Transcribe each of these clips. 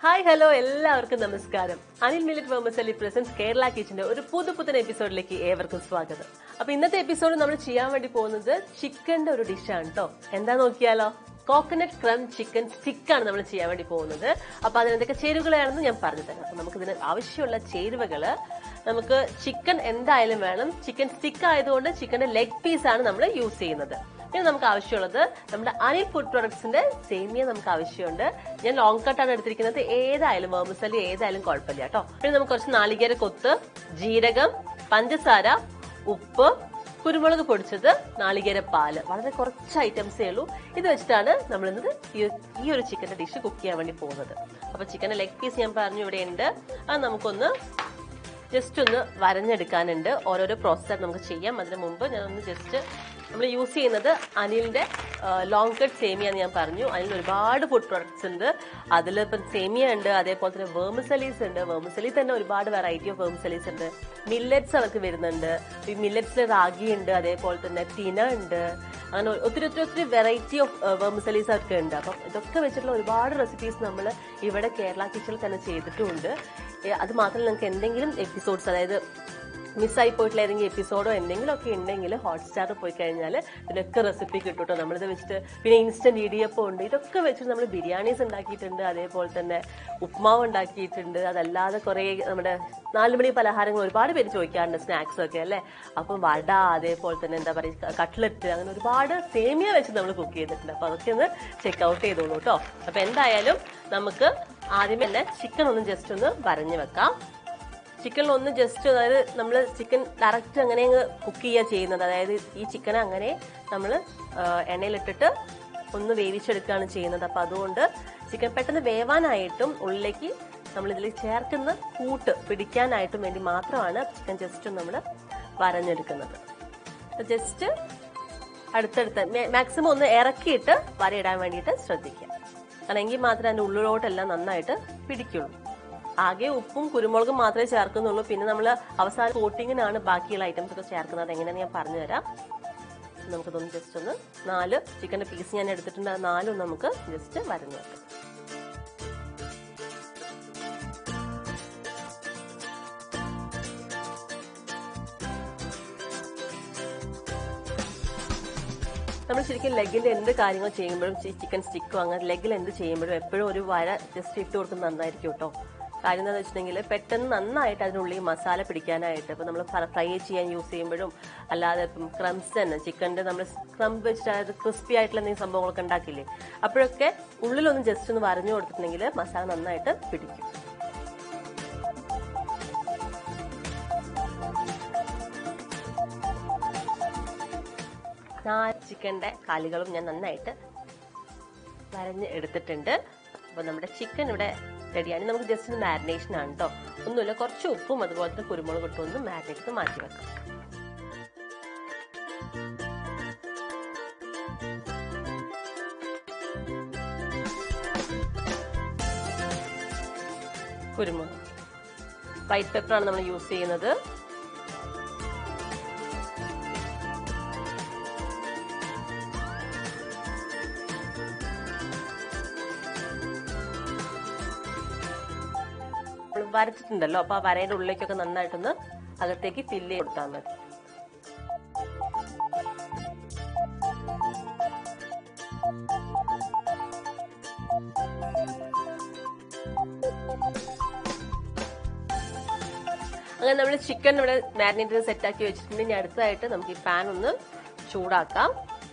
hi hello എല്ലാവർക്കും നമസ്കാരം Anil millet vermicelli presents Kerala കിച്ചന്റെ ഒരു പുതു പുത്തൻ എപ്പിസോഡിലേക്ക് ഏവർക്കും സ്വാഗതം അപ്പൊ ഇന്നത്തെ എപ്പിസോഡ് നമ്മൾ ചെയ്യാൻ വേണ്ടി പോകുന്നത് ചിക്കന്റെ ഒരു ഡിഷാണ് കേട്ടോ എന്താ നോക്കിയാലോ കോക്കനട്ട് ക്രം ചിക്കൻ സ്റ്റിക്കാണ് നമ്മൾ ചെയ്യാൻ വേണ്ടി പോകുന്നത് അപ്പൊ അതിനെന്തൊക്കെ ചേരുവകളാണെന്ന് ഞാൻ പറഞ്ഞു തരാം അപ്പൊ നമുക്ക് ഇതിന് ആവശ്യമുള്ള ചേരുവകള് നമുക്ക് ചിക്കൻ എന്തായാലും വേണം ചിക്കൻ സ്റ്റിക്ക് ആയതുകൊണ്ട് ചിക്കന്റെ ലെഗ് പീസ് ആണ് നമ്മൾ യൂസ് ചെയ്യുന്നത് പിന്നെ നമുക്ക് ആവശ്യമുള്ളത് നമ്മുടെ അനിൽ ഫുഡ് പ്രൊഡക്ട്സിന്റെ സേമിയ നമുക്ക് ആവശ്യമുണ്ട് ഞാൻ ലോങ് കട്ടാണ് എടുത്തിരിക്കുന്നത് ഏതായാലും വേമസലി ഏതായാലും കുഴപ്പമില്ല കേട്ടോ പിന്നെ നമുക്ക് കുറച്ച് നാളികേര കൊത്ത് ജീരകം പഞ്ചസാര ഉപ്പ് കുരുമുളക് പൊടിച്ചത് നാളികേര പാല് വളരെ കുറച്ച് ഐറ്റംസേ ഉള്ളൂ ഇത് വെച്ചിട്ടാണ് നമ്മൾ ഇന്ന് ഈ- ഈ ഒരു ചിക്കന്റെ ഡിഷ് കുക്ക് ചെയ്യാൻ വേണ്ടി പോകുന്നത് അപ്പൊ ചിക്കന്റെ ലെഗ് പീസ് ഞാൻ പറഞ്ഞു ഇവിടെ ഉണ്ട് അത് നമുക്കൊന്ന് ജസ്റ്റ് ഒന്ന് വരഞ്ഞെടുക്കാനുണ്ട് ഓരോരോ പ്രോസസ്സായിട്ട് നമുക്ക് ചെയ്യാം അതിന് മുമ്പ് ഞാൻ ഒന്ന് ജസ്റ്റ് നമ്മൾ യൂസ് ചെയ്യുന്നത് അനിലിന്റെ ലോങ് കട്ട് സേമിയ എന്ന് ഞാൻ പറഞ്ഞു അതിൽ ഒരുപാട് ഫുഡ് പ്രൊഡക്ട്സ് ഉണ്ട് അതിൽ ഇപ്പം സേമിയ ഉണ്ട് അതേപോലെ തന്നെ വേമസലീസ് ഉണ്ട് വേമസലി തന്നെ ഒരുപാട് വെറൈറ്റി ഓഫ് വേമസലീസ് ഉണ്ട് മില്ലറ്റ്സ് അവർക്ക് വരുന്നുണ്ട് ഈ മില്ലറ്റ്സിൽ റാഗി ഉണ്ട് അതേപോലെ തന്നെ തിന ഉണ്ട് അങ്ങനെ ഒത്തിരി ഒത്തിരി ഒത്തിരി വെറൈറ്റി ഓഫ് വേമസലീസ് അവർക്ക് ഉണ്ട് അപ്പം ഇതൊക്കെ വെച്ചിട്ടുള്ള ഒരുപാട് റെസിപ്പീസ് നമ്മൾ ഇവിടെ കേരള കിച്ചണിൽ തന്നെ ചെയ്തിട്ടുമുണ്ട് ഏ, അത് മാത്രമല്ല നിങ്ങൾക്ക് എന്തെങ്കിലും എപ്പിസോഡ്സ് അതായത് മിസ്സായി പോയിട്ടുള്ള ഏതെങ്കിലും എപ്പിസോഡോ എന്തെങ്കിലും ഒക്കെ ഉണ്ടെങ്കിൽ ഹോട്ട്സ്റ്റാറിൽ പോയി കഴിഞ്ഞാൽ ഇതിനൊക്കെ റെസിപ്പി കിട്ടും കേട്ടോ നമ്മളിത് വെച്ചിട്ട് പിന്നെ ഇൻസ്റ്റന്റ് ഇടിയപ്പം ഉണ്ട് ഇതൊക്കെ വെച്ചിട്ട് നമ്മൾ ബിരിയാണീസ് ഉണ്ടാക്കിയിട്ടുണ്ട് അതേപോലെ തന്നെ ഉപ്മാവ് ഉണ്ടാക്കിയിട്ടുണ്ട് അതല്ലാതെ കുറേ നമ്മുടെ നാലുമണി പലഹാരങ്ങൾ ഒരുപാട് പേര് ചോദിക്കാറുണ്ട് സ്നാക്സ് ഒക്കെ അല്ലേ അപ്പം വട അതേപോലെ തന്നെ എന്താ പറയുക കട്ട്ലറ്റ് അങ്ങനെ ഒരുപാട് സേമിയ വെച്ച് നമ്മൾ കുക്ക് ചെയ്തിട്ടുണ്ട് അപ്പൊ അതൊക്കെ ഒന്ന് ചെക്ക് ഔട്ട് ചെയ്തോളൂ കേട്ടോ അപ്പൊ എന്തായാലും നമുക്ക് ആദ്യമേ തന്നെ ചിക്കൻ ഒന്ന് ജസ്റ്റ് ഒന്ന് വരഞ്ഞു വെക്കാം ചിക്കനിൽ ഒന്ന് ജസ്റ്റ് അതായത് നമ്മൾ ചിക്കൻ ഡയറക്റ്റ് അങ്ങനെ അങ്ങ് കുക്ക് ചെയ്യുക ചെയ്യുന്നത് അതായത് ഈ ചിക്കൻ അങ്ങനെ നമ്മൾ എണ്ണയിലിട്ടിട്ട് ഒന്ന് വേവിച്ചെടുക്കുകയാണ് ചെയ്യുന്നത് അപ്പൊ അതുകൊണ്ട് ചിക്കൻ പെട്ടെന്ന് വേവാനായിട്ടും ഉള്ളിലേക്ക് നമ്മൾ ഇതിൽ ചേർക്കുന്ന കൂട്ട് പിടിക്കാനായിട്ടും വേണ്ടി മാത്രമാണ് ചിക്കൻ ജസ്റ്റ് നമ്മൾ വരഞ്ഞെടുക്കുന്നത് ജസ്റ്റ് അടുത്തടുത്ത് മാക്സിമം ഒന്ന് ഇറക്കിയിട്ട് വരയിടാൻ വേണ്ടിയിട്ട് ശ്രദ്ധിക്കുക കാരണം എങ്കിൽ മാത്രമേ അതിന്റെ ഉള്ളിലോട്ടെല്ലാം നന്നായിട്ട് പിടിക്കുള്ളൂ ആകെ ഉപ്പും കുരുമുളകും മാത്രമേ ചേർക്കുന്നുള്ളൂ പിന്നെ നമ്മൾ അവസാന കോട്ടിങ്ങിനാണ് ബാക്കിയുള്ള ഐറ്റംസ് ഒക്കെ ചേർക്കുന്നത് എങ്ങനെയാണെന്ന് ഞാൻ പറഞ്ഞു തരാം നമുക്കിതൊന്ന് ജസ്റ്റ് ഒന്ന് നാല് ചിക്കന്റെ പീസ് ഞാൻ എടുത്തിട്ടുണ്ട് ആ നാലും നമുക്ക് ജസ്റ്റ് വരഞ്ഞു വെക്കാം നമ്മൾ ശരിക്കും ലെഗിന്റെ എന്ത് കാര്യങ്ങൾ ചെയ്യുമ്പോഴും ചിക്കൻ സ്റ്റിക്കോ അങ്ങനെ ലെഗിൽ എന്ത് ചെയ്യുമ്പോഴും എപ്പോഴും ഒരു വര ജസ്റ്റ് ഇട്ട് കൊടുക്കുന്നത് നന്നായിരിക്കും കേട്ടോ കാര്യം എന്താണെന്ന് വെച്ചിട്ടുണ്ടെങ്കിൽ പെട്ടെന്ന് നന്നായിട്ട് അതിനുള്ളിൽ മസാല പിടിക്കാനായിട്ട് ഇപ്പൊ നമ്മൾ ഫ്രൈ ചെയ്യാൻ യൂസ് ചെയ്യുമ്പോഴും അല്ലാതെ ഇപ്പം ക്രംസ് തന്നെ ചിക്കന്റെ നമ്മൾ ക്രം വെച്ചിട്ട് അതായത് ക്രിസ്പി ആയിട്ടുള്ള എന്തെങ്കിലും സംഭവങ്ങളൊക്കെ ഉണ്ടാക്കില്ലേ അപ്പോഴൊക്കെ ഉള്ളിലൊന്ന് ജസ്റ്റ് ഒന്ന് വരഞ്ഞു കൊടുത്തിട്ടുണ്ടെങ്കിൽ മസാല നന്നായിട്ട് പിടിക്കും നാല് ചിക്കന്റെ കാലുകളും ഞാൻ നന്നായിട്ട് വരഞ്ഞ് എടുത്തിട്ടുണ്ട് അപ്പൊ നമ്മുടെ ചിക്കൻ ഇവിടെ റെഡിയാണ് നമുക്ക് ജസ്റ്റ് ഒന്ന് മാരിനേഷൻ ആണ് കേട്ടോ ഒന്നുമില്ല കുറച്ച് ഉപ്പും അതുപോലെ തന്നെ കുരുമുളക് ഇട്ടും ഒന്ന് മാരിനേറ്റ് ചെയ്ത് മാറ്റി വെക്കാം കുരുമുളക് വൈറ്റ് പെപ്പറാണ് നമ്മൾ യൂസ് ചെയ്യുന്നത് നമ്മൾ വരച്ചിട്ടുണ്ടല്ലോ അപ്പൊ ആ വരയുടെ ഉള്ളിലേക്കൊക്കെ നന്നായിട്ടൊന്ന് അകത്തേക്ക് ഫില്ല് ചെയ്ത് കൊടുത്താൽ മതി അങ്ങനെ നമ്മൾ ചിക്കൻ ഇവിടെ മാരിനേറ്റ് സെറ്റ് ആക്കി വെച്ചിട്ടുണ്ട് ഇനി അടുത്തതായിട്ട് നമുക്ക് ഈ പാൻ ഒന്ന് ചൂടാക്കാം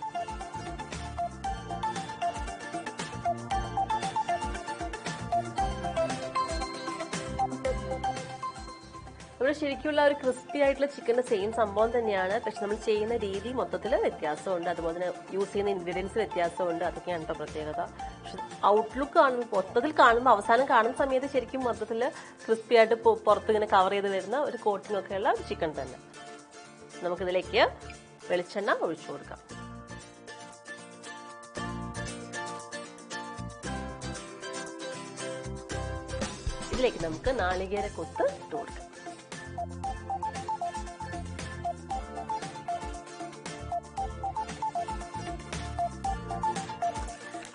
ഇവിടെ ശരിക്കുള്ള ഒരു ക്രിസ്പി ആയിട്ടുള്ള ചിക്കന്റെ സെയിം സംഭവം തന്നെയാണ് പക്ഷെ നമ്മൾ ചെയ്യുന്ന രീതി മൊത്തത്തിൽ വ്യത്യാസമുണ്ട് അതുപോലെ തന്നെ യൂസ് ചെയ്യുന്ന ഇൻഗ്രീഡിയൻസ് വ്യത്യാസമുണ്ട് അതൊക്കെയാണ് കേട്ടോ പ്രത്യേകത പക്ഷെ ഔട്ട്ലുക്ക് കാണുമ്പോൾ മൊത്തത്തിൽ കാണുമ്പോൾ അവസാനം കാണുന്ന സമയത്ത് ശരിക്കും മൊത്തത്തിൽ ക്രിസ്പി ആയിട്ട് പൊ- പുറത്ത് ഇങ്ങനെ കവർ ചെയ്ത് വരുന്ന ഒരു കോട്ടിംഗ് ഒക്കെയുള്ള ചിക്കൻ തന്നെ നമുക്കിതിലേക്ക് വെളിച്ചെണ്ണ ഒഴിച്ചു കൊടുക്കാം ഇതിലേക്ക് നമുക്ക് നാളികേര കൊത്ത് ഇട്ട് കൊടുക്കാം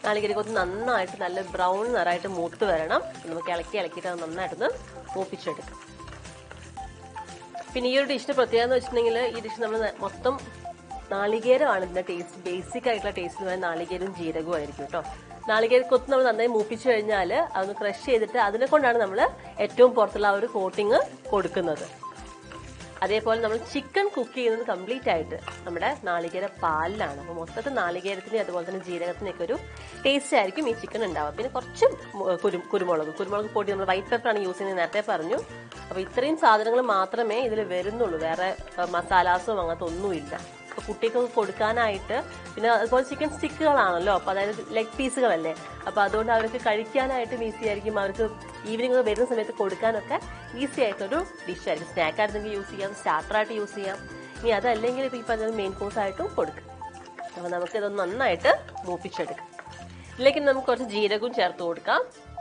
നാളികേരക്കൊത്ത് നന്നായിട്ട് നല്ല ബ്രൗൺ നിറമായിട്ട് മൂത്ത് വരണം നമുക്ക് ഇളക്കി ഇളക്കിയിട്ട് അത് നന്നായിട്ടൊന്ന് മൂപ്പിച്ചെടുക്കാം പിന്നെ ഈ ഒരു ഡിഷിന്റെ പ്രത്യേകത എന്ന് വെച്ചിട്ടുണ്ടെങ്കിൽ ഈ ഡിഷ് നമ്മൾ മൊത്തം നാളികേരമാണ് ഇതിന്റെ ടേസ്റ്റ് ബേസിക് ആയിട്ടുള്ള ടേസ്റ്റ് എന്ന് പറയുന്നത് നാളികേരവും ജീരകവും ആയിരിക്കും കേട്ടോ നാളികേര കൊത്ത് നമ്മൾ നന്നായി മൂപ്പിച്ചു കഴിഞ്ഞാൽ അതൊന്ന് ക്രഷ് ചെയ്തിട്ട് അതിനെ കൊണ്ടാണ് നമ്മൾ ഏറ്റവും പുറത്തുള്ള ആ ഒരു കോട്ടിങ് കൊടുക്കുന്നത് അതേപോലെ നമ്മൾ ചിക്കൻ കുക്ക് ചെയ്യുന്നത് കംപ്ലീറ്റ് ആയിട്ട് നമ്മുടെ നാളികേര പാലിലാണ് അപ്പോൾ മൊത്തത്തിൽ നാളികേരത്തിന് അതുപോലെ തന്നെ ജീരകത്തിനൊക്കെ ഒരു ടേസ്റ്റ് ആയിരിക്കും ഈ ചിക്കൻ ഉണ്ടാവുക പിന്നെ കുറച്ച് മു- കുരു കുരുമുളക് കുരുമുളക് പൊടി നമ്മൾ വൈറ്റ് പെപ്പറാണ് യൂസ് ചെയ്യുന്നത് നേരത്തെ പറഞ്ഞു അപ്പോൾ ഇത്രയും സാധനങ്ങൾ മാത്രമേ ഇതിൽ വരുന്നുള്ളൂ വേറെ ഏഹ്, മസാലാസും അങ്ങനത്തെ ഒന്നുമില്ല അപ്പോൾ കുട്ടികൾക്ക് കൊടുക്കാനായിട്ട് പിന്നെ അതുപോലെ ചിക്കൻ സ്റ്റിക്കുകളാണല്ലോ അപ്പോൾ അതായത് ലെഗ് പീസുകളല്ലേ അപ്പോൾ അതുകൊണ്ട് അവർക്ക് കഴിക്കാനായിട്ടും ഈസി ആയിരിക്കും അവർക്ക് ഈവനിങ് വരുന്ന സമയത്ത് കൊടുക്കാനൊക്കെ ഈസി ആയിട്ടൊരു ഡിഷായിരിക്കും സ്നാക്ക് ആയിരുന്നെങ്കിൽ യൂസ് ചെയ്യാം സ്റ്റാർട്ടറായിട്ട് യൂസ് ചെയ്യാം ഇനി അതല്ലെങ്കിൽ ഇപ്പോൾ ഈ പറഞ്ഞ മെയിൻ കോഴ്സ് ആയിട്ടും കൊടുക്കാം അപ്പോൾ നമുക്കിതൊന്ന് നന്നായിട്ട് മൂപ്പിച്ചെടുക്കാം ഇതിലേക്ക് നമുക്ക് കുറച്ച് ജീരകവും ചേർത്ത് കൊടുക്കാം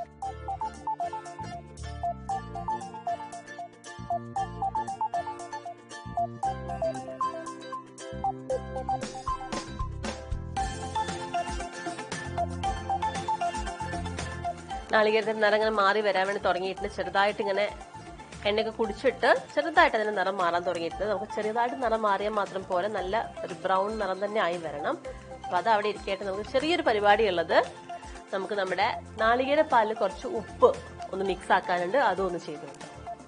നാളികേരത്തിന്റെ നിറം ഇങ്ങനെ മാറി വരാൻ വേണ്ടി തുടങ്ങിയിട്ടുണ്ട് ചെറുതായിട്ട് ഇങ്ങനെ എണ്ണയൊക്കെ കുടിച്ചിട്ട് ചെറുതായിട്ട് അതിന്റെ നിറം മാറാൻ തുടങ്ങിയിട്ടുണ്ട് നമുക്ക് ചെറുതായിട്ട് നിറം മാറിയാൽ മാത്രം പോലെ നല്ല ഒരു ബ്രൗൺ നിറം തന്നെ ആയി വരണം അപ്പൊ അത് അവിടെ ഇരിക്കട്ടെ നമുക്ക് ചെറിയൊരു പരിപാടി ഉള്ളത് നമുക്ക് നമ്മുടെ നാളികേര പാലിൽ കുറച്ച് ഉപ്പ് ഒന്ന് മിക്സ് ആക്കാനുണ്ട് അതും ഒന്ന് ചെയ്തിട്ടുണ്ട്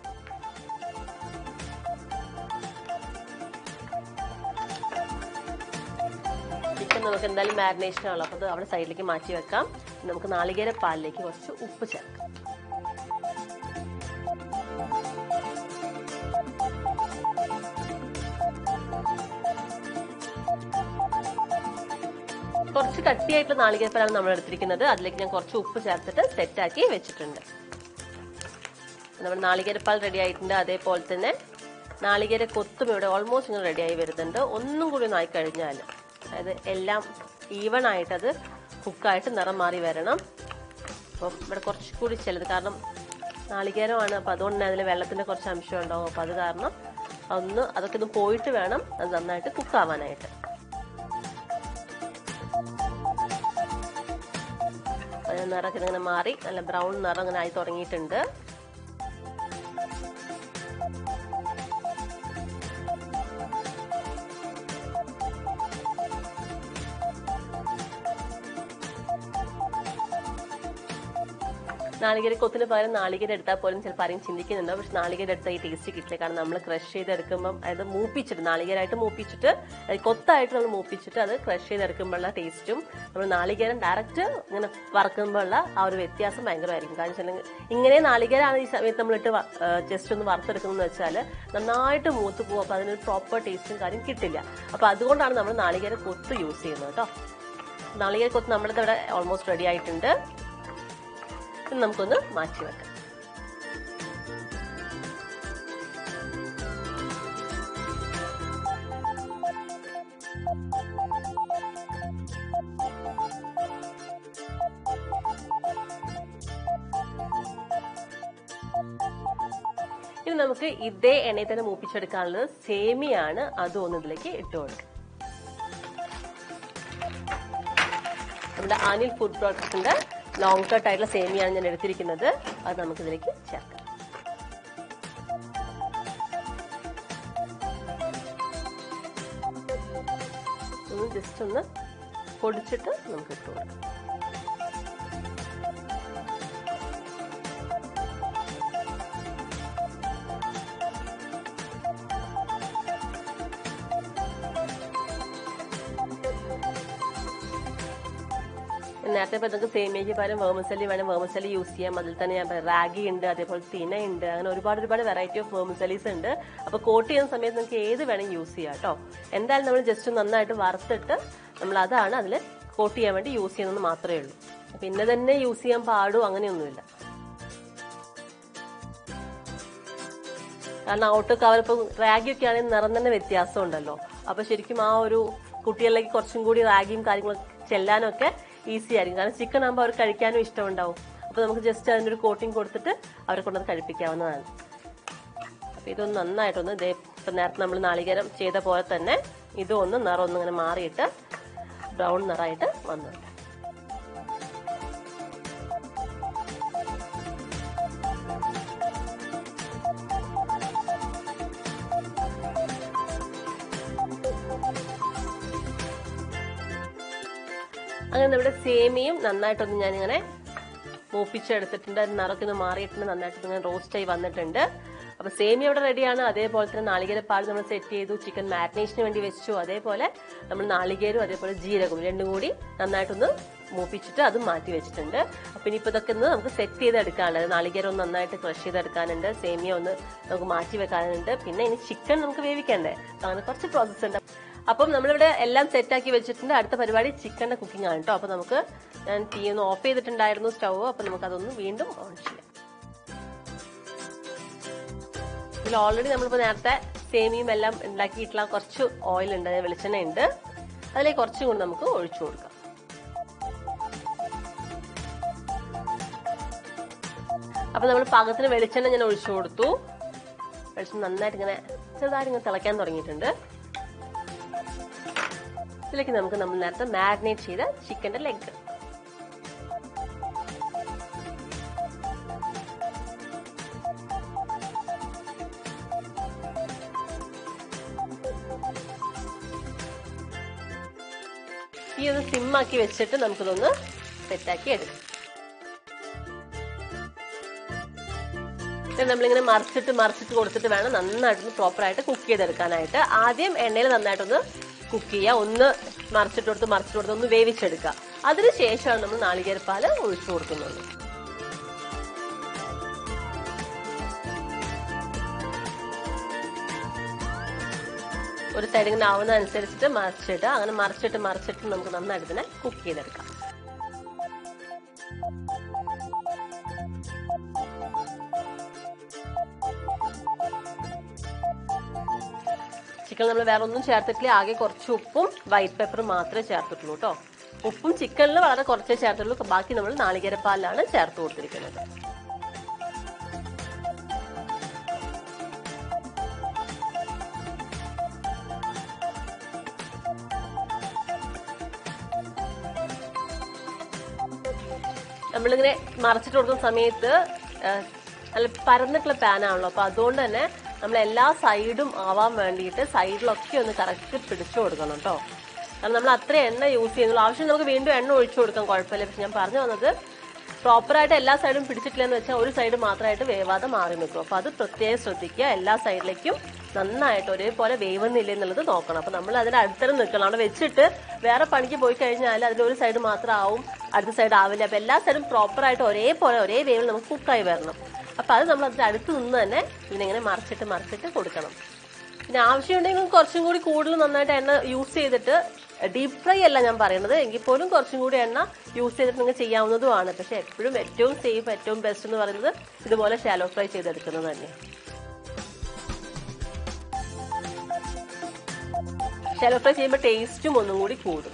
ചിക്കൻ നമുക്ക് എന്തായാലും മാരിനേഷൻ ആണല്ലോ അപ്പോൾ അത് അവിടെ സൈഡിലേക്ക് മാറ്റി വെക്കാം ഇനി നമുക്ക് നാളികേര പാലിലേക്ക് കുറച്ച് ഉപ്പ് ചേർക്കാം കുറച്ച് കട്ടിയായിട്ടുള്ള നാളികേരപ്പാലാണ് നമ്മൾ എടുത്തിരിക്കുന്നത് അതിലേക്ക് ഞാൻ കുറച്ച് ഉപ്പ് ചേർത്തിട്ട് സെറ്റാക്കി വെച്ചിട്ടുണ്ട് നമ്മുടെ നാളികേരപ്പാൽ റെഡി ആയിട്ടുണ്ട് അതേപോലെ തന്നെ നാളികേര കൊത്തും ഇവിടെ ഓൾമോസ്റ്റ് ഇങ്ങനെ റെഡിയായി വരുന്നുണ്ട് ഒന്നും കൂടി ഒന്ന് ആയി കഴിഞ്ഞാൽ അതായത് എല്ലാം ഈവൺ ആയിട്ട് അത് കുക്കായിട്ട് നിറം മാറി വരണം അപ്പം ഇവിടെ കുറച്ചുകൂടി ചിലത് കാരണം നാളികേരമാണ് അപ്പം അതുകൊണ്ട് തന്നെ അതിൽ വെള്ളത്തിന്റെ കുറച്ച് അംശം ഉണ്ടാവും അപ്പം അത് കാരണം ഒന്ന് അതൊക്കെ ഒന്ന് പോയിട്ട് വേണം അത് നന്നായിട്ട് കുക്കാവാനായിട്ട് അതിന് നിറമൊക്കെ ഇങ്ങനെ മാറി നല്ല ബ്രൗൺ നിറം ഇങ്ങനെ ആയി തുടങ്ങിയിട്ടുണ്ട് നാളികേര കൊത്തിന് പകരം നാളികേര എടുത്താൽ പോലും ചിലപ്പോൾ ആരെയും ചിന്തിക്കുന്നുണ്ടോ പക്ഷെ നാളികേര എടുത്താൽ ഈ ടേസ്റ്റ് കിട്ടില്ല കാരണം നമ്മൾ ക്രഷ് ചെയ്തെടുക്കുമ്പം അതായത് മൂപ്പിച്ചിട്ട് നാളികേരമായിട്ട് മൂപ്പിച്ചിട്ട് അത് കൊത്തായിട്ട് നമ്മൾ മൂപ്പിച്ചിട്ട് അത് ക്രഷ് ചെയ്തെടുക്കുമ്പോഴുള്ള ടേസ്റ്റും നമ്മൾ നാളികേരം ഡയറക്റ്റ് ഇങ്ങനെ വറക്കുമ്പോഴുള്ള ആ ഒരു വ്യത്യാസം ഭയങ്കരമായിരിക്കും കാരണം വെച്ചിട്ടുണ്ടെങ്കിൽ ഇങ്ങനെ നാളികേരാണ് ഈ സമയത്ത് നമ്മളിട്ട് ജസ്റ്റ് ഒന്ന് വറുത്തെടുക്കുന്നതെന്ന് വെച്ചാൽ നന്നായിട്ട് മൂത്ത് പോകും അപ്പോൾ അതിനൊരു പ്രോപ്പർ ടേസ്റ്റും കാര്യം കിട്ടില്ല അപ്പോൾ അതുകൊണ്ടാണ് നമ്മൾ നാളികേര കൊത്ത് യൂസ് ചെയ്യുന്നത് കേട്ടോ നാളികേര കൊത്ത് നമ്മുടെ ഇവിടെ ഓൾമോസ്റ്റ് റെഡി ആയിട്ടുണ്ട് ഇത് നമുക്കൊന്ന് മാറ്റി വെക്കാം ഇനി നമുക്ക് ഇതേ എണ്ണയിൽ തന്നെ മൂപ്പിച്ചെടുക്കാനുള്ളത് സേമിയാണ് അതും ഒന്ന് ഇതിലേക്ക് ഇട്ട് കൊടുക്കാം നമ്മുടെ അനിൽ ഫുഡ് പ്രോഡക്ട്സിന്റെ ലോങ് കട്ട് ആയിട്ടുള്ള സേമിയാണ് ഞാൻ എടുത്തിരിക്കുന്നത് അത് നമുക്ക് ഇതിലേക്ക് ചേർക്കാം ഒന്ന് ജസ്റ്റ് ഒന്ന് പൊടിച്ചിട്ട് നമുക്ക് ഇട്ട് കൊടുക്കാം നേരത്തെ ഇപ്പൊ നിങ്ങൾക്ക് സേമിയയ്ക്ക് പകരം വേമസലി വേണം വേമസലി യൂസ് ചെയ്യാം അതിൽ തന്നെ ഞാൻ റാഗി ഉണ്ട് അതേപോലെ തിന ഉണ്ട് അങ്ങനെ ഒരുപാട് ഒരുപാട് വെറൈറ്റി ഓഫ് വേമസലീസ് ഉണ്ട് അപ്പൊ കോട്ട് ചെയ്യുന്ന സമയത്ത് നിങ്ങൾക്ക് ഏത് വേണമെങ്കിൽ യൂസ് ചെയ്യാം കേട്ടോ എന്തായാലും നമ്മൾ ജസ്റ്റ് നന്നായിട്ട് വറുത്തിട്ട് നമ്മൾ അതാണ് അതിൽ കോട്ട് ചെയ്യാൻ വേണ്ടി യൂസ് ചെയ്യുന്നത് മാത്രമേ ഉള്ളൂ അപ്പൊ ഇന്ന തന്നെ യൂസ് ചെയ്യാൻ പാടും അങ്ങനെയൊന്നുമില്ല കാരണം ഔട്ട് കവർ ഇപ്പം റാഗി ഒക്കെ ആണെങ്കിൽ നിറം തന്നെ വ്യത്യാസം ഉണ്ടല്ലോ അപ്പൊ ശരിക്കും ആ ഒരു കുട്ടികളിലേക്ക് കുറച്ചും കൂടി റാഗിയും കാര്യങ്ങളും ചെല്ലാനും ഒക്കെ ഈസി ആയിരിക്കും കാരണം ചിക്കൻ ആകുമ്പോൾ അവർ കഴിക്കാനും ഇഷ്ടമുണ്ടാവും അപ്പൊ നമുക്ക് ജസ്റ്റ് അതിൻ്റെ ഒരു കോട്ടിങ് കൊടുത്തിട്ട് അവരെ കൊണ്ടത് കഴിപ്പിക്കാവുന്നതാണ് അപ്പൊ ഇതൊന്ന് നന്നായിട്ടൊന്ന് ഇതേ ഇപ്പൊ നേരത്തെ നമ്മൾ നാളികേരം ചെയ്ത പോലെ തന്നെ ഇതും ഒന്ന് നിറം ഒന്ന് ഇങ്ങനെ മാറിയിട്ട് ബ്രൗൺ നിറമായിട്ട് വന്നിട്ടുണ്ട് അങ്ങനെ നമ്മുടെ സേമിയും നന്നായിട്ടൊന്ന് ഞാനിങ്ങനെ മൂപ്പിച്ചെടുത്തിട്ടുണ്ട് അത് നിറമൊക്കെ ഒന്ന് മാറിയിട്ടുണ്ട് നന്നായിട്ട് ഇങ്ങനെ റോസ്റ്റായി വന്നിട്ടുണ്ട് അപ്പൊ സേമിയ ഇവിടെ റെഡിയാണ് അതേപോലെ തന്നെ നാളികേരപ്പാൽ നമ്മൾ സെറ്റ് ചെയ്തു ചിക്കൻ മാരിനേഷന് വേണ്ടി വെച്ചു അതേപോലെ നമ്മൾ നാളികേരും അതേപോലെ ജീരകവും രണ്ടും കൂടി നന്നായിട്ടൊന്ന് മൂപ്പിച്ചിട്ട് അതും മാറ്റി വെച്ചിട്ടുണ്ട് അപ്പൊ ഇനിയിപ്പോ ഇതൊക്കെ ഒന്ന് നമുക്ക് സെറ്റ് ചെയ്തെടുക്കാനുണ്ട് നാളികേരം ഒന്ന് നന്നായിട്ട് ക്രഷ് ചെയ്തെടുക്കാനുണ്ട് സേമിയ ഒന്ന് നമുക്ക് മാറ്റി വെക്കാനുണ്ട് പിന്നെ ഇനി ചിക്കൻ നമുക്ക് വേവിക്കണ്ടേ അങ്ങനെ കുറച്ച് പ്രോസസ്സ് ഉണ്ട് അപ്പം നമ്മളിവിടെ എല്ലാം സെറ്റ് ആക്കി വെച്ചിട്ടുണ്ട് അടുത്ത പരിപാടി ചിക്കന്റെ കുക്കിംഗ് ആണ് കേട്ടോ അപ്പൊ നമുക്ക് ഞാൻ തീ ഒന്ന് ഓഫ് ചെയ്തിട്ടുണ്ടായിരുന്നു സ്റ്റൗ അപ്പൊ നമുക്ക് അതൊന്ന് വീണ്ടും ഓൺ ചെയ്യാം ഇതിൽ ഓൾറെഡി നമ്മളിപ്പോ നേരത്തെ സേമിയും എല്ലാം ഉണ്ടാക്കിയിട്ടുള്ള കുറച്ച് ഓയിൽ ഉണ്ട് വെളിച്ചെണ്ണ ഉണ്ട് അതിലേക്ക് കുറച്ചും കൂടി നമുക്ക് ഒഴിച്ചു കൊടുക്കാം അപ്പൊ നമ്മൾ പാകത്തിന് വെളിച്ചെണ്ണ ഞാൻ ഒഴിച്ചു കൊടുത്തു വെളിച്ചെണ്ണ നന്നായിട്ട് ഇങ്ങനെ ചെറുതായിട്ട് ഇങ്ങനെ തിളയ്ക്കാൻ തുടങ്ങിയിട്ടുണ്ട് ഇതിലേക്ക് നമുക്ക് നമ്മൾ നേരത്തെ മാരിനേറ്റ് ചെയ്ത ചിക്കന്റെ ലെഗ് ഈ ഒന്ന് സിമ്മാക്കി വെച്ചിട്ട് നമുക്കിതൊന്ന് സെറ്റാക്കി എടുക്കാം ഇത് നമ്മളിങ്ങനെ മറിച്ചിട്ട് മറിച്ചിട്ട് കൊടുത്തിട്ട് വേണം നന്നായിട്ടൊന്ന് പ്രോപ്പറായിട്ട് കുക്ക് ചെയ്തെടുക്കാനായിട്ട് ആദ്യം എണ്ണയിൽ നന്നായിട്ടൊന്ന് കുക്ക് ചെയ്യുക ഒന്ന് മറിച്ചിട്ട് കൊടുത്ത് മറിച്ചിട്ട് കൊടുത്ത് ഒന്ന് വേവിച്ചെടുക്കുക അതിനുശേഷമാണ് നമ്മൾ നാളികേരപ്പാല് ഒഴിച്ചു കൊടുക്കുന്നത് ഒരു സൈഡ് ഇങ്ങനെ ആവുന്ന അനുസരിച്ചിട്ട് മറിച്ചിട്ട് അങ്ങനെ മറിച്ചിട്ട് മറിച്ചിട്ട് നമുക്ക് നന്നായിട്ട് ഇതിനെ കുക്ക് ചെയ്തെടുക്കാം ചിക്കൻ നമ്മൾ വേറെ ഒന്നും ചേർത്തിട്ടില്ല ആകെ കുറച്ച് ഉപ്പും വൈറ്റ് പെപ്പറും മാത്രമേ ചേർത്തിട്ടുള്ളൂ കേട്ടോ ഉപ്പും ചിക്കനിൽ വളരെ കുറച്ചേ ചേർത്തുള്ളൂ ബാക്കി നമ്മൾ നാളികേരപ്പാലിലാണ് ചേർത്ത് കൊടുത്തിരിക്കുന്നത് നമ്മളിങ്ങനെ മറച്ചിട്ട് കൊടുക്കുന്ന സമയത്ത് ആ, നല്ല പരന്നിട്ടുള്ള പാനാണല്ലോ അപ്പൊ അതുകൊണ്ട് തന്നെ നമ്മൾ എല്ലാ സൈഡും ആവാൻ വേണ്ടിയിട്ട് സൈഡിലൊക്കെ ഒന്ന് കറക്റ്റ് പിടിച്ചു കൊടുക്കണം കേട്ടോ കാരണം നമ്മൾ അത്ര എണ്ണ യൂസ് ചെയ്യുന്നുള്ളൂ ആവശ്യം നമുക്ക് വീണ്ടും എണ്ണ ഒഴിച്ചു കൊടുക്കാം കുഴപ്പമില്ല പക്ഷെ ഞാൻ പറഞ്ഞു വന്നത് പ്രോപ്പറായിട്ട് എല്ലാ സൈഡും പിടിച്ചിട്ടില്ലെന്ന് വെച്ചാൽ ഒരു സൈഡ് മാത്രമായിട്ട് വേവാതെ മാറി നിൽക്കും അപ്പൊ അത് പ്രത്യേകം ശ്രദ്ധിക്കുക എല്ലാ സൈഡിലേക്കും നന്നായിട്ട് ഒരേപോലെ വേവുന്നില്ല എന്നുള്ളത് നോക്കണം അപ്പൊ നമ്മൾ അതിന്റെ അടുത്തരം നിൽക്കണം അവിടെ വെച്ചിട്ട് വേറെ പണിക്ക് പോയി കഴിഞ്ഞാൽ അതിൽ ഒരു സൈഡ് മാത്രം ആവും അടുത്ത സൈഡ് ആവില്ല അപ്പൊ എല്ലാ സൈഡും പ്രോപ്പറായിട്ട് ഒരേപോലെ ഒരേ വേവിൽ നമുക്ക് കുക്കായി വരണം അപ്പൊ അത് നമ്മൾ അതിന്റെ അടുത്ത് നിന്ന് തന്നെ ഇതിനെങ്ങനെ മറിച്ചിട്ട് മറിച്ചിട്ട് കൊടുക്കണം പിന്നെ ആവശ്യമുണ്ടെങ്കിൽ കുറച്ചും കൂടി കൂടുതൽ നന്നായിട്ട് എണ്ണ യൂസ് ചെയ്തിട്ട് ഡീപ് ഫ്രൈ അല്ല ഞാൻ പറയുന്നത് എങ്കിൽ പോലും കുറച്ചും കൂടി എണ്ണ യൂസ് ചെയ്തിട്ട് നിങ്ങൾക്ക് ചെയ്യാവുന്നതുമാണ് പക്ഷെ എപ്പോഴും ഏറ്റവും സേഫ് ഏറ്റവും ബെസ്റ്റ് എന്ന് പറയുന്നത് ഇതുപോലെ ഷാലോ ഫ്രൈ ചെയ്തെടുക്കുന്നത് തന്നെ ഷാലോ ഫ്രൈ ചെയ്യുമ്പോൾ ടേസ്റ്റും ഒന്നും കൂടി കൂടും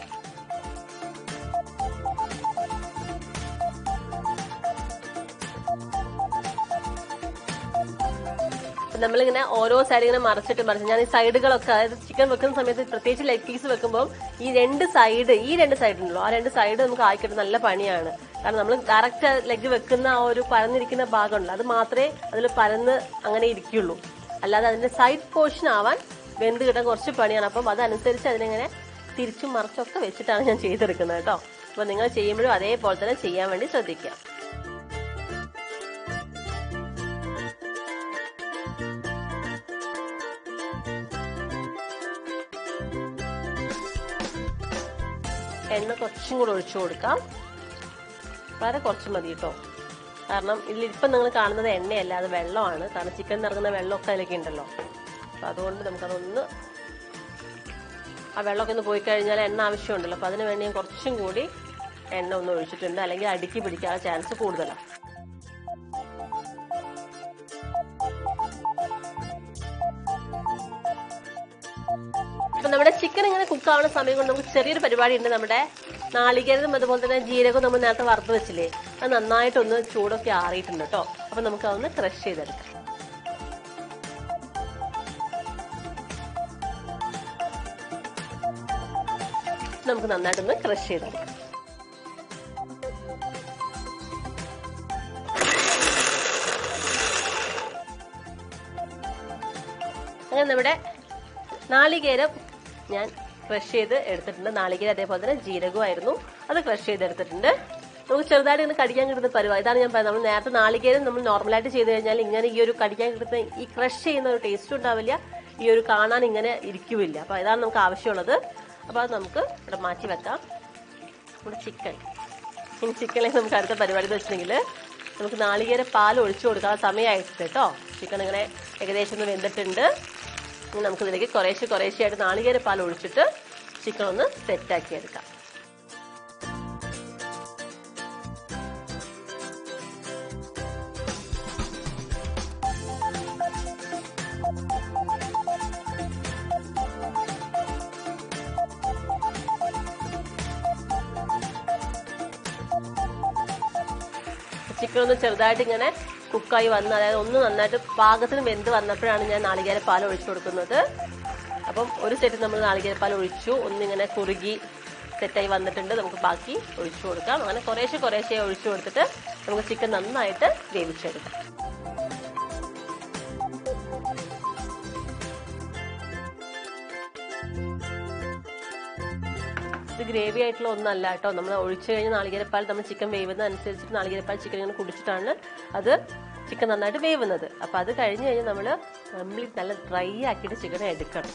അപ്പൊ നമ്മളിങ്ങനെ ഓരോ സൈഡ് ഇങ്ങനെ മറിച്ചിട്ട് മറിച്ച് ഞാൻ ഈ സൈഡുകളൊക്കെ അതായത് ചിക്കൻ വെക്കുന്ന സമയത്ത് പ്രത്യേകിച്ച് ലെഗ് പീസ് വെക്കുമ്പോൾ ഈ രണ്ട് സൈഡ് ഈ രണ്ട് സൈഡ് ഉണ്ടല്ലോ ആ രണ്ട് സൈഡ് നമുക്ക് ആയിക്കിട്ട് നല്ല പണിയാണ് കാരണം നമ്മൾ ഡയറക്റ്റ് ലെഗ് വെക്കുന്ന ആ ഒരു പരന്നിരിക്കുന്ന ഭാഗമുണ്ടല്ലോ അത് മാത്രമേ അതിൽ പരന്ന് അങ്ങനെ ഇരിക്കുള്ളൂ അല്ലാതെ അതിന്റെ സൈഡ് പോർഷൻ ആവാൻ വെന്ത് കിട്ടാൻ കുറച്ച് പണിയാണ് അപ്പം അതനുസരിച്ച് അതിനിങ്ങനെ തിരിച്ചും മറിച്ചൊക്കെ വെച്ചിട്ടാണ് ഞാൻ ചെയ്തെടുക്കുന്നത് കേട്ടോ അപ്പൊ നിങ്ങൾ ചെയ്യുമ്പോഴും അതേപോലെ തന്നെ ചെയ്യാൻ വേണ്ടി ശ്രദ്ധിക്കുക എണ്ണ കുറച്ചും കൂടെ ഒഴിച്ചു കൊടുക്കാം വളരെ കുറച്ച് മതി കേട്ടോ കാരണം ഇതിൽ ഇപ്പം നിങ്ങൾ കാണുന്നത് എണ്ണയല്ല അത് വെള്ളമാണ് കാരണം ചിക്കൻ നിറങ്ങുന്ന വെള്ളമൊക്കെ അതിലേക്ക് ഉണ്ടല്ലോ അപ്പൊ അതുകൊണ്ട് നമുക്കതൊന്ന് ആ വെള്ളമൊക്കെ ഒന്ന് പോയി കഴിഞ്ഞാൽ എണ്ണ ആവശ്യമുണ്ടല്ലോ അപ്പൊ അതിന് വേണ്ടി ഞാൻ കുറച്ചും കൂടി എണ്ണ ഒന്ന് ഒഴിച്ചിട്ടുണ്ട് അല്ലെങ്കിൽ അടുക്കി പിടിക്കാനുള്ള ചാൻസ് കൂടുതലാണ് അപ്പൊ നമ്മുടെ ചിക്കൻ ഇങ്ങനെ കുക്ക് ആവുന്ന സമയം കൊണ്ട് നമുക്ക് ചെറിയൊരു പരിപാടി ഉണ്ട് നമ്മുടെ നാളികേരവും അതുപോലെ തന്നെ ജീരകവും നമ്മൾ നേരത്തെ വറുത്ത് വെച്ചില്ലേ അത് നന്നായിട്ടൊന്ന് ചൂടൊക്കെ ആറിയിട്ടുണ്ട് കേട്ടോ അപ്പൊ നമുക്ക് അതൊന്ന് ക്രഷ് ചെയ്തെടുക്കാം നമുക്ക് നന്നായിട്ടൊന്ന് ക്രഷ് ചെയ്തെടുക്കാം അങ്ങനെ നമ്മുടെ നാളികേരം ഞാൻ ക്രഷ് ചെയ്ത് എടുത്തിട്ടുണ്ട് നാളികേരം അതേപോലെ തന്നെ ജീരകമായിരുന്നു അത് ക്രഷ് ചെയ്ത് എടുത്തിട്ടുണ്ട് നമുക്ക് ചെറുതായിട്ട് ഇങ്ങനെ കടിക്കാൻ കിട്ടുന്ന പരിപാടി ഇതാണ് ഞാൻ പറയുന്നത് നമ്മൾ നേരത്തെ നാളികേരം നമ്മൾ നോർമലായിട്ട് ചെയ്ത് കഴിഞ്ഞാൽ ഇങ്ങനെ ഈ ഒരു കടിക്കാൻ കിട്ടുന്ന ഈ ക്രഷ് ചെയ്യുന്ന ഒരു ടേസ്റ്റ് ഉണ്ടാവില്ല ഈ ഒരു കാണാൻ ഇങ്ങനെ ഇരിക്കുമില്ല അപ്പൊ ഇതാണ് നമുക്ക് ആവശ്യമുള്ളത് അപ്പൊ അത് നമുക്ക് ഇവിടെ മാറ്റി വെക്കാം നമ്മുടെ ചിക്കൻ ഇനി ചിക്കനിലേക്ക് നമുക്ക് അടുത്ത പരിപാടി എന്ന് വെച്ചിട്ടുണ്ടെങ്കിൽ നമുക്ക് നാളികേര പാൽ ഒഴിച്ചു കൊടുക്കാൻ സമയമായിട്ടുണ്ട് കേട്ടോ ചിക്കൻ ഇങ്ങനെ ഏകദേശം ഒന്ന് വെന്തിട്ടുണ്ട് ഇനി നമുക്ക് ഇതിലേക്ക് കുറേശ്ശെ കുറേശ്ശെയായിട്ട് നാളികേര പാൽ ഒഴിച്ചിട്ട് ചിക്കൻ ഒന്ന് സെറ്റാക്കി എടുക്കാം ചിക്കൻ ഒന്ന് ചെറുതായിട്ട് ഇങ്ങനെ കുക്കായി വന്ന് അതായത് ഒന്ന് നന്നായിട്ട് പാകത്തിന് വെന്ത് വന്നപ്പോഴാണ് ഞാൻ നാളികേര പാൽ ഒഴിച്ചു കൊടുക്കുന്നത് അപ്പം ഒരു സെറ്റ് നമ്മൾ നാളികേര പാൽ ഒഴിച്ചു ഒന്നിങ്ങനെ കുറുകി സെറ്റായി വന്നിട്ടുണ്ട് നമുക്ക് ബാക്കി ഒഴിച്ചു കൊടുക്കാം അങ്ങനെ കുറേശ്ശെ കുറേശ്ശെ ഒഴിച്ചു കൊടുത്തിട്ട് നമുക്ക് ചിക്കൻ നന്നായിട്ട് വേവിച്ചെടുക്കാം ഇത് ഗ്രേവി ആയിട്ടുള്ള ഒന്നല്ല കേട്ടോ നമ്മൾ ഒഴിച്ചു കഴിഞ്ഞ നാളികേരപ്പാൽ നമ്മൾ ചിക്കൻ വേവുന്ന അനുസരിച്ചിട്ട് നാളികേരപ്പാൽ ചിക്കൻ ഇങ്ങനെ കുടിച്ചിട്ടാണ് അത് ചിക്കൻ നന്നായിട്ട് വേവുന്നത് അപ്പൊ അത് കഴിഞ്ഞ് കഴിഞ്ഞാൽ നമ്മൾ കംപ്ലീറ്റ് നല്ല ഡ്രൈ ആക്കിയിട്ട് ചിക്കൻ എടുക്കണം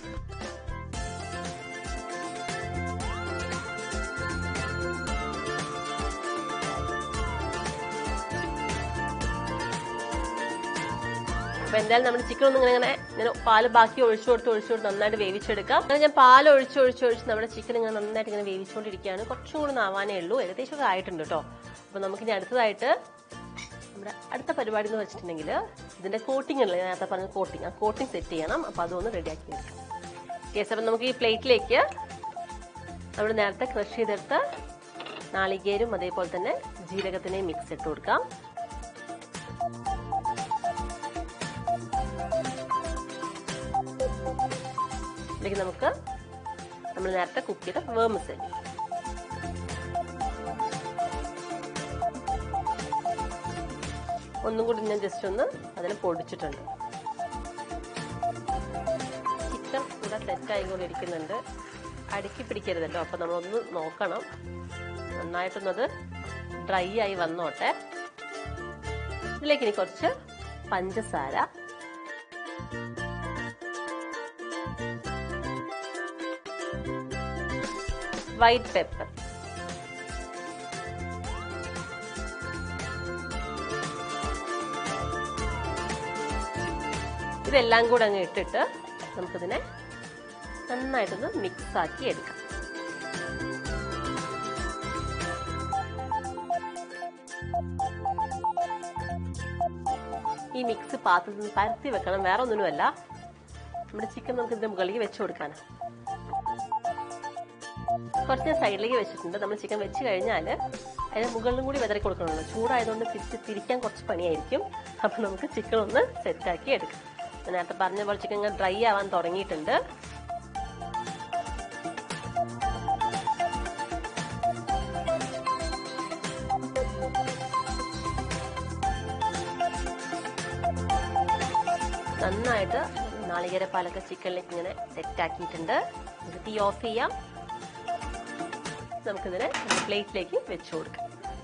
അപ്പൊ എന്തായാലും നമ്മുടെ ചിക്കൻ ഒന്ന് ഇങ്ങനെ ഇങ്ങനെ ഇങ്ങനെ പാല് ബാക്കി ഒഴിച്ചു കൊടുത്ത് ഒഴിച്ചു കൊടുത്ത് നന്നായിട്ട് വേവിച്ചെടുക്കാം അങ്ങനെ ഞാൻ പാൽ ഒഴിച്ച് ഒഴിച്ച് ഒഴിച്ച് നമ്മുടെ ചിക്കൻ ഇങ്ങനെ നന്നായിട്ട് ഇങ്ങനെ വേവിച്ചുകൊണ്ടിരിക്കുകയാണ് കുറച്ചും കൂടി ആവാനേ ഉള്ളൂ ഏകദേശം ഒക്കെ ആയിട്ടുണ്ട് കേട്ടോ അപ്പൊ നമുക്ക് ഇനി അടുത്തതായിട്ട് നമ്മുടെ അടുത്ത പരിപാടി എന്ന് വെച്ചിട്ടുണ്ടെങ്കിൽ ഇതിന്റെ കോട്ടിംഗ് ഉണ്ടല്ലോ ഞാൻ നേരത്തെ പറഞ്ഞ കോട്ടിംഗ് ആ കോട്ടിംഗ് സെറ്റ് ചെയ്യണം അപ്പൊ അതൊന്ന് റെഡിയാക്കി എടുക്കാം കേസ് അപ്പം നമുക്ക് ഈ പ്ലേറ്റിലേക്ക് നമ്മൾ നേരത്തെ ക്രഷ് ചെയ്തെടുത്ത നാളികേരും അതേപോലെ തന്നെ ജീരകത്തിനെയും മിക്സ് ഇട്ട് കൊടുക്കാം ഇതിലേക്ക് നമുക്ക് നമ്മൾ നേരത്തെ കുക്ക് ചെയ്ത വേർമിസെലി ഒന്നും കൂടി ഞാൻ ജസ്റ്റ് ഒന്ന് അതിനെ പൊടിച്ചിട്ടുണ്ട് ചിക്കൻ ഇവിടെ സെറ്റ് ആയിക്കൊണ്ടിരിക്കുന്നുണ്ട് അടുക്കി പിടിക്കരുതല്ലോ അപ്പൊ നമ്മളൊന്ന് നോക്കണം നന്നായിട്ടൊന്നത് ഡ്രൈ ആയി വന്നോട്ടെ ഇതിലേക്ക് ഇനി കുറച്ച് പഞ്ചസാര വൈറ്റ് പെപ്പർ ഇതെല്ലാം കൂടെ അങ്ങ് ഇട്ടിട്ട് നമുക്കിതിനെ നന്നായിട്ടൊന്ന് മിക്സ് ആക്കി എടുക്കാം ഈ മിക്സ് പാത്രത്തിൽ നിന്ന് പരത്തി വെക്കണം വേറെ ഒന്നിനുമല്ല നമ്മുടെ ചിക്കൻ നമുക്ക് ഇതിന്റെ മുകളിലേക്ക് വെച്ച് കൊടുക്കാനാണ് കുറച്ച് സൈഡിലേക്ക് വെച്ചിട്ടുണ്ട് നമ്മൾ ചിക്കൻ വെച്ച് കഴിഞ്ഞാൽ അതിന് മുകളിലും കൂടി വെതറി കൊടുക്കണമല്ലോ ചൂടായതുകൊണ്ട് തിരിച്ച് തിരിക്കാൻ കുറച്ച് പണിയായിരിക്കും അപ്പൊ നമുക്ക് ചിക്കൻ ഒന്ന് സെറ്റാക്കി എടുക്കാം ഞാൻ നേരത്തെ പറഞ്ഞ പോലെ ചിക്കൻ ഡ്രൈ ആവാൻ തുടങ്ങിയിട്ടുണ്ട് നന്നായിട്ട് നാളികേര പാലൊക്കെ ചിക്കനിലേക്ക് ഇങ്ങനെ സെറ്റ് ആക്കിയിട്ടുണ്ട് നമുക്ക് തീ ഓഫ് ചെയ്യാം നമുക്കിതിനെ പ്ലേറ്റിലേക്ക് വെച്ചു കൊടുക്കാം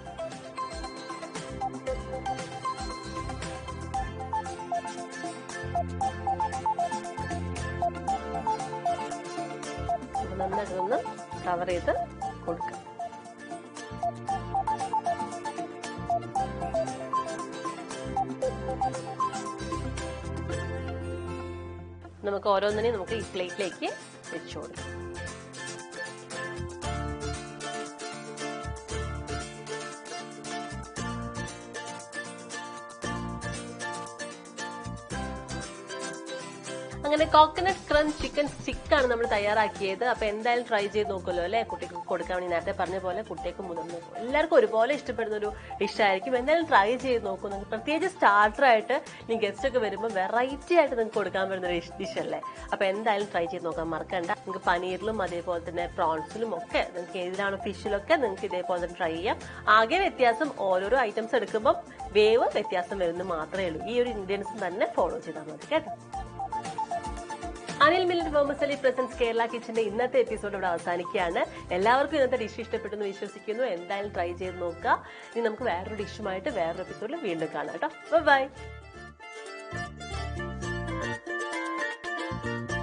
അപ്പൊ നന്നായിട്ട് ഒന്ന് കവർ ചെയ്ത് കൊടുക്കാം നമുക്ക് ഓരോന്നിനെയും നമുക്ക് ഈ പ്ലേറ്റിലേക്ക് വെച്ചു കൊടുക്കാം അങ്ങനെ കോക്കനട്ട് ക്രഞ്ച് ചിക്കൻ സ്റ്റിക്ക് ആണ് നമ്മൾ തയ്യാറാക്കിയത് അപ്പൊ എന്തായാലും ട്രൈ ചെയ്ത് നോക്കുമല്ലോ അല്ലെ കുട്ടിക്ക് കൊടുക്കാൻ വേണ്ടി നേരത്തെ പറഞ്ഞ പോലെ കുട്ടിക്ക് മുതിർന്നു എല്ലാവർക്കും ഒരുപോലെ ഇഷ്ടപ്പെടുന്ന ഒരു ഡിഷ് ആയിരിക്കും എന്തായാലും ട്രൈ ചെയ്ത് നോക്കൂ നിങ്ങൾക്ക് പ്രത്യേകിച്ച് സ്റ്റാർട്ടർ ആയിട്ട് ഇനി ഗസ്റ്റ് ഒക്കെ വരുമ്പോൾ വെറൈറ്റി ആയിട്ട് നിങ്ങൾക്ക് കൊടുക്കാൻ പറ്റുന്ന ഒരു ഡിഷ് അല്ലേ അപ്പൊ എന്തായാലും ട്രൈ ചെയ്ത് നോക്കാൻ മറക്കണ്ട നിങ്ങൾക്ക് പനീറിലും അതേപോലെ തന്നെ പ്രോൺസിലും ഒക്കെ നിങ്ങൾക്ക് ഏതിലാണ് ഫിഷിലൊക്കെ നിങ്ങൾക്ക് ഇതേപോലെ തന്നെ ട്രൈ ചെയ്യാം ആകെ വ്യത്യാസം ഓരോരോ ഐറ്റംസ് എടുക്കുമ്പോൾ വേവ് വ്യത്യാസം വരുന്നത് മാത്രമേ ഉള്ളൂ ഈ ഒരു ഇൻഗ്രീഡിയൻസ് തന്നെ ഫോളോ ചെയ്താൽ മതി കേട്ടോ Anil millet vermicelli presents Kerala കിച്ചന്റെ ഇന്നത്തെ എപ്പിസോഡ് ഇവിടെ അവസാനിക്കുകയാണ് എല്ലാവർക്കും ഇന്നത്തെ ഡിഷ് ഇഷ്ടപ്പെട്ടു എന്ന് വിശ്വസിക്കുന്നു എന്തായാലും ട്രൈ ചെയ്ത് നോക്കുക ഇനി നമുക്ക് വേറൊരു ഡിഷുമായിട്ട് വേറൊരു എപ്പിസോഡിൽ വീണ്ടും കാണാം കേട്ടോ ബൈ